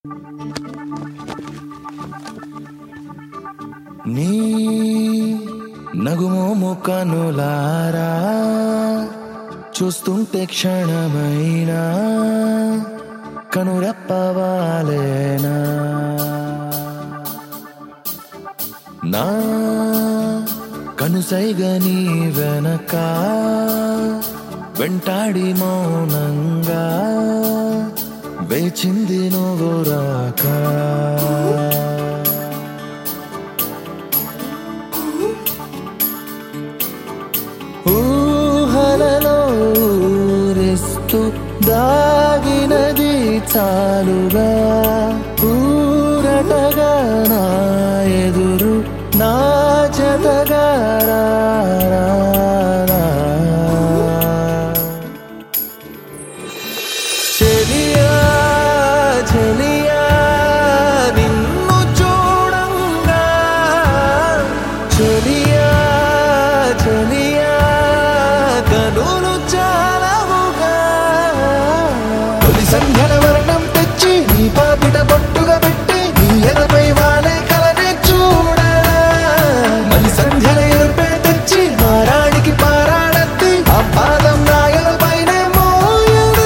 నీ నగుమోము కనులారా చూస్తుంటే క్షణమైనా కనురెప్పవాలేనా నా కనుసైగ నీ వెనక వెంటాడి మౌనంగా వేచింది నువ్వు రాక ఊహలలో ఊరిస్తూ దాగినది చాలుగా ఊరటగా నా ఎదురు నా జతగా రా, రా, రా. చెలియా చెలియా నిన్ను చూడంగా చెలియా చెలియా కనులు చాలవుగా తొలి సంధ్యల వర్ణం తెచ్చి నీ పాపిట బొట్టుగా పెట్టి నీ ఎదపై వాలే కలనే చూడరా మలి సంధ్యల ఎరుపే తెచ్చి మారాడికి పారాడద్ది ఆ పాదం నాయల పైనే మోయరా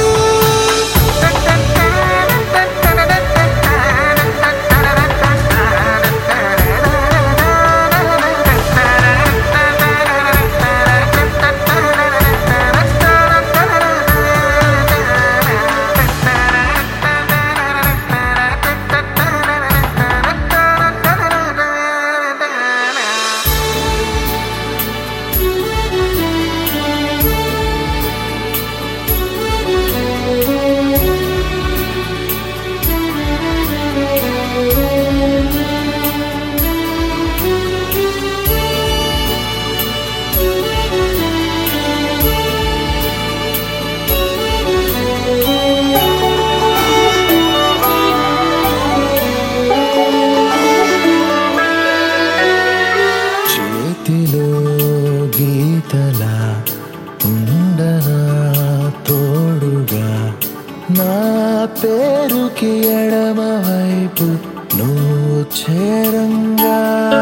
చేతిలో గీతలా ఉండనా తోడుగా నా పేరుకి ఎడమ వైపు నువ్వు చేరంగా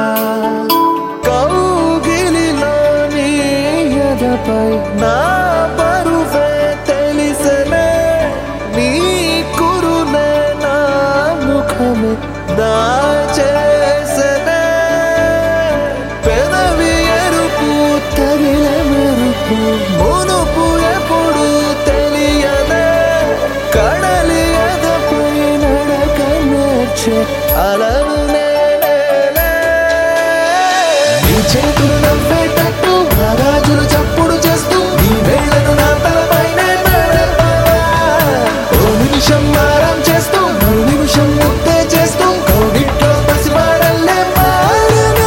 కౌగిలిలో నీ ఎదపై నా పరువే తెలిసనే నీ కురునే నా ముఖమే దాచేసనే పెదవి ఎరుపు తగిల మెరుపు మునుపు ఎప్పుడు తెలియదే కడలి ఎదపై నడక నేర్చే అలలు నేనేలే. నీ చేతులు నవ్వేటట్టు నా గాజులు చప్పుడు చేస్తూ నీ వేళ్లను నా తలపైనే నడపవా? ఓ నిమిషం మారం చేస్తూ మరో నిమిషం ముద్దే చేస్తూ కౌగిట్లో పసివాడల్లే మారనా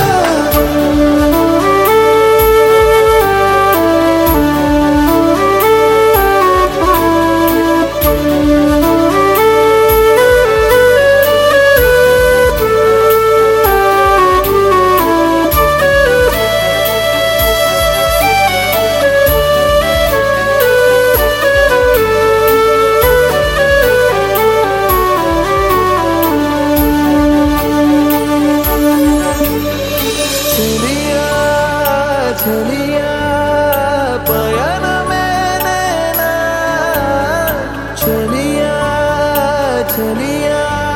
చెలియా చెలియా పయనమే నేనా చెలియా చెలియా